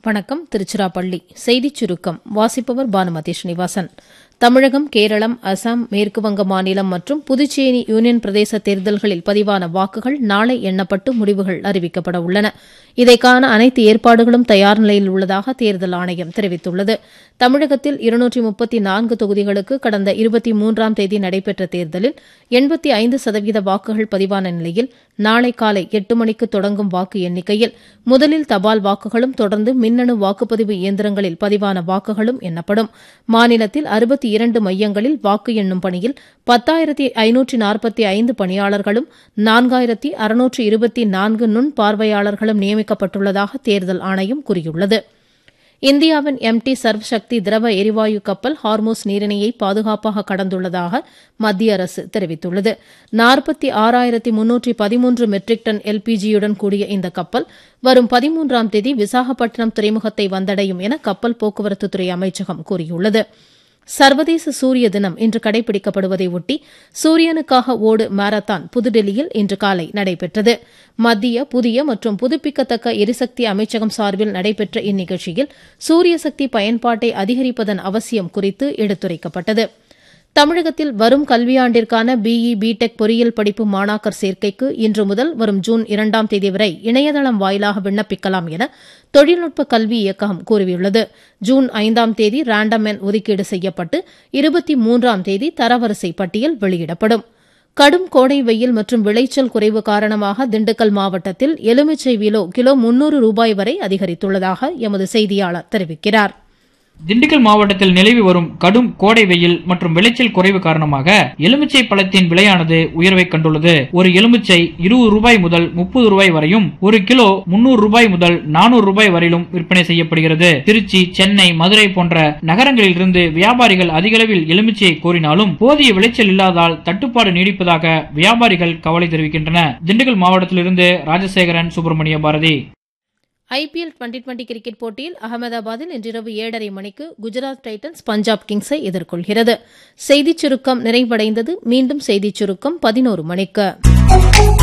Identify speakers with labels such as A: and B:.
A: வணக்கம் திருச்சிராப்பள்ளி செய்திச் சுருக்கம் வாசிப்பவர் பானுமதி ஸ்ரீனிவாசன் தமிழகம் கேரளம் அசாம் மேற்குவங்க மாநிலம் மற்றும் புதுச்சேரி யூனியன் பிரதேச தேர்தல்களில் பதிவான வாக்குகள் நாளை எண்ணப்பட்டு முடிவுகள் அறிவிக்கப்பட உள்ளன இதை காண அனைத்து ஏற்பாடுகளும் தயார் நிலையில் உள்ளதாக தேர்தல் ஆணையம் தெரிவித்துள்ளது தமிழகத்தில் இருநூற்றி முப்பத்தி நான்கு தொகுதிகளுக்கு கடந்த இருபத்தி மூன்றாம் தேதி நடைபெற்ற தேர்தலில் எண்பத்தி ஐந்து சதவீத வாக்குகள் பதிவான நிலையில் நாளை காலை எட்டு மணிக்கு தொடங்கும் வாக்கு எண்ணிக்கையில் முதலில் தபால் வாக்குகளும் தொடர்ந்து மின்னணு வாக்குப்பதிவு இயந்திரங்களில் பதிவான வாக்குகளும் எண்ணப்படும் மாநிலத்தில் அறுபத்தி இரண்டு மையங்களில் வாக்கு எண்ணும் பணியில் பத்தாயிரத்தி ஐநூற்றி நாற்பத்தி ஐந்து பணியாளர்களும் நான்காயிரத்தி அறுநூற்று இருபத்தி நான்கு நுண் பார்வையாளர்களும் நியமிக்கப்பட்டுள்ளதாக தேர்தல் ஆணையம் கூறியுள்ளது இந்தியாவின் எம்டி சர்வ் சக்தி திரவ எரிவாயு கப்பல் ஹார்மோஸ் நீரிணையை பாதுகாப்பாக கடந்துள்ளதாக மத்திய அரசு தெரிவித்துள்ளது நாற்பத்தி ஆறாயிரத்தி முன்னூற்றி பதிமூன்று மெட்ரிக் டன் எல்பிஜியுடன் கூடிய இந்த கப்பல் வரும் பதிமூன்றாம் தேதி விசாகப்பட்டினம் துறைமுகத்தை வந்தடையும் என கப்பல் போக்குவரத்துத்துறை அமைச்சகம் கூறியுள்ளது சர்வதேச சூரிய தினம் இன்று கடைபிடிக்கப்படுவதை ஒட்டி சூரியனுக்காக ஓடு மாரத்தான் புதுடெல்லியில் இன்று காலை நடைபெற்றது மத்திய புதிய மற்றும் புதுப்பிக்கத்தக்க எரிசக்தி அமைச்சகம் சார்பில் நடைபெற்ற இந்நிகழ்ச்சியில் சூரிய சக்தி பயன்பாட்டை அதிகரிப்பதன் அவசியம் குறித்து எடுத்துரைக்கப்பட்டது தமிழகத்தில் வரும் கல்வியாண்டிற்கான பிஇ பிடெக் பொறியியல் படிப்பு மாணாக்கர் சேர்க்கைக்கு இன்று முதல் வரும் ஜூன் இரண்டாம் தேதி வரை இணையதளம் வாயிலாக விண்ணப்பிக்கலாம் என தொழில்நுட்ப கல்வி இயக்ககம் கூறியுள்ளது ஜூன் ஐந்தாம் தேதி ரேண்டம் எண் ஒதுக்கீடு செய்யப்பட்டு இருபத்தி மூன்றாம் தேதி தரவரிசை பட்டியல் வெளியிடப்படும் கடும் கோடை வெயில் மற்றும் விளைச்சல் குறைவு காரணமாக திண்டுக்கல் மாவட்டத்தில் எலுமிச்சை விலோ கிலோ முன்னூறு ரூபாய் வரை அதிகரித்துள்ளதாக எமது செய்தியாளர் தெரிவிக்கிறாா்
B: திண்டுக்கல் மாவட்டத்தில் நிலவி வரும் கடும் கோடை வெயில் மற்றும் விளைச்சல் குறைவு காரணமாக எலுமிச்சை பழத்தின் விலையானது உயர்வை கண்டுள்ளது ஒரு எலுமிச்சை இருபது ரூபாய் முதல் முப்பது ரூபாய் வரையும் ஒரு கிலோ முன்னூறு ரூபாய் முதல் நானூறு ரூபாய் வரையிலும் விற்பனை செய்யப்படுகிறது திருச்சி சென்னை மதுரை போன்ற நகரங்களில் இருந்து வியாபாரிகள் அதிகளவில் எலுமிச்சையை கோரினாலும் போதிய விளைச்சல் இல்லாதால் தட்டுப்பாடு நீடிப்பதாக வியாபாரிகள் கவலை தெரிவிக்கின்றன திண்டுக்கல் மாவட்டத்திலிருந்து Rajasekaran Subramania Bharathi
A: IPL twenty twenty cricket போட்டியில் அகமதாபாத்தில் இன்றிரவு ஏழரை மணிக்கு குஜராத் டைட்டன்ஸ் பஞ்சாப் கிங்ஸை எதிர்கொள்கிறது செய்திச் சுருக்கம் நிறைவடைந்தது மீண்டும் செய்திச் சுருக்கம் பதினோரு மணிக்கு